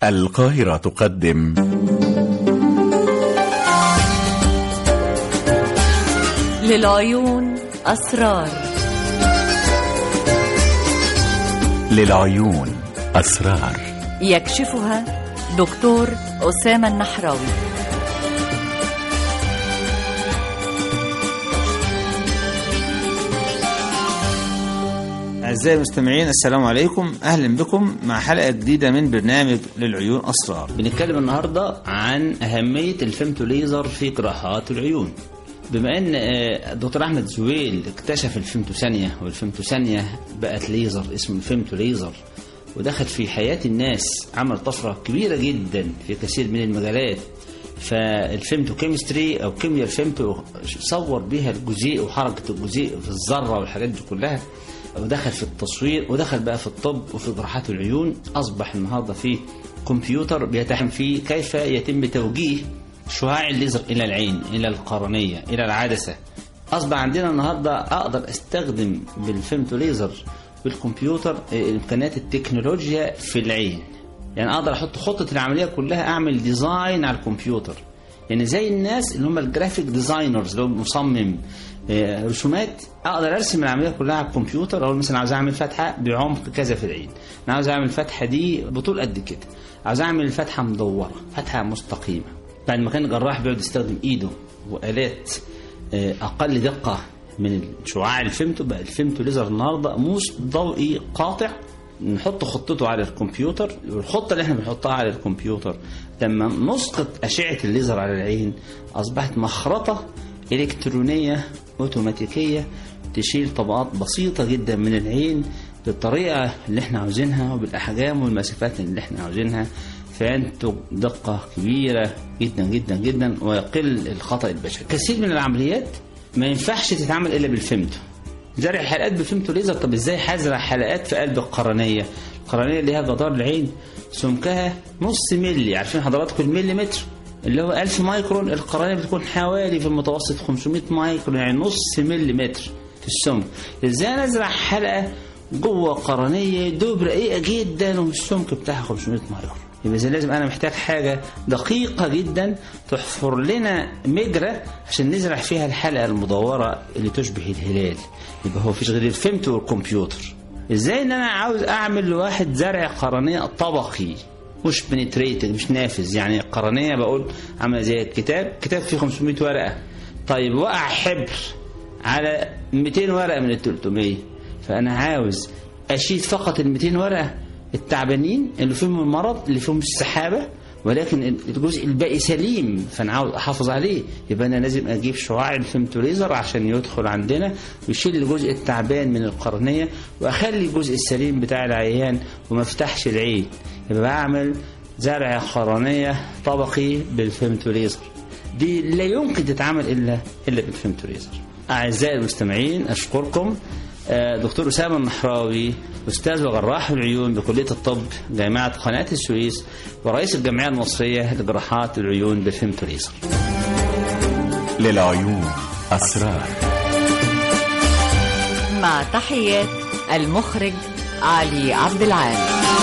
القاهرة تقدم للعيون أسرار للعيون أسرار يكشفها دكتور أسامة النحراوي أعزائي المستمعين السلام عليكم أهلا بكم مع حلقة جديدة من برنامج للعيون أسرار بنتكلم النهاردة عن أهمية الفيمتو ليزر في جراحات العيون بما ان آه، دكتور احمد زويل اكتشف الفيمتو ثانيه والفيمتو ثانيه بقت ليزر اسمه الفيمتو ليزر ودخل في حياه الناس عمل طفره كبيره جدا في كثير من المجالات فالفيمتو كيمستري او كيمياء الفيمتو صور بيها الجزيء وحركه الجزيء في الذره والحاجات دي كلها ودخل في التصوير ودخل بقى في الطب وفي جراحات العيون اصبح النهارده في كمبيوتر بيتحكم في كيف يتم توجيه شعاع الليزر الى العين الى القرنيه الى العدسه اصبح عندنا النهارده اقدر استخدم بالفيمتو ليزر بالكمبيوتر امكانيات التكنولوجيا في العين يعني اقدر احط خطه العمليه كلها اعمل ديزاين على الكمبيوتر يعني زي الناس اللي هم الجرافيك ديزاينرز اللي هو مصمم آه، رسومات اقدر ارسم العمليه كلها على الكمبيوتر اقول مثلا عاوز اعمل فتحه بعمق كذا في العين انا عاوز اعمل الفتحه دي بطول قد كده عاوز اعمل الفتحه مدوره فتحه مستقيمه بعد ما كان الجراح بيقعد يستخدم ايده والات آه، اقل دقه من شعاع الفيمتو بقى الفيمتو ليزر النهارده موس ضوئي قاطع نحط خطته على الكمبيوتر والخطه اللي احنا بنحطها على الكمبيوتر لما نسقط اشعه الليزر على العين اصبحت مخرطه الكترونيه اوتوماتيكيه تشيل طبقات بسيطه جدا من العين بالطريقه اللي احنا عاوزينها وبالاحجام والمسافات اللي احنا عاوزينها فينتج دقة كبيرة جدا جدا جدا ويقل الخطأ البشري كثير من العمليات ما ينفعش تتعمل إلا بالفيمتو زرع الحلقات بالفيمتو ليزر طب ازاي هزرع حلقات في قلب القرنية القرنية اللي هي جدار العين سمكها نص ملي عارفين حضراتكم المليمتر اللي هو 1000 مايكرون القرنية بتكون حوالي في المتوسط 500 مايكرون يعني نص مليمتر في السمك ازاي انا ازرع حلقة جوه قرنية دوب رقيقة جدا والسمك بتاعها 500 مايكرون يبقى إذا لازم انا محتاج حاجه دقيقه جدا تحفر لنا مجرى عشان نزرع فيها الحلقه المدوره اللي تشبه الهلال يبقى هو فيش غير الفيمتو والكمبيوتر ازاي ان انا عاوز اعمل لواحد زرع قرنيه طبقي مش بنتريتد مش نافذ يعني قرنيه بقول عامله زي الكتاب كتاب فيه 500 ورقه طيب وقع حبر على 200 ورقه من ال 300 فانا عاوز اشيل فقط ال 200 ورقه التعبانين اللي فيهم المرض اللي فيهم السحابه ولكن الجزء الباقي سليم فانا عاوز احافظ عليه يبقى انا لازم اجيب شعاع الفيمتوليزر عشان يدخل عندنا ويشيل الجزء التعبان من القرنيه واخلي الجزء السليم بتاع العيان وما افتحش العين يبقى بعمل زرع قرنيه طبقي بالفيمتوليزر دي لا يمكن تتعمل الا الا بالفيمتوليزر اعزائي المستمعين اشكركم آه، دكتور أسامة النحراوي أستاذ وجراح العيون بكلية الطب جامعة قناة السويس ورئيس الجمعية المصرية لجراحات العيون بالفيمتوليزر للعيون أسرار مع تحيات المخرج علي عبد العال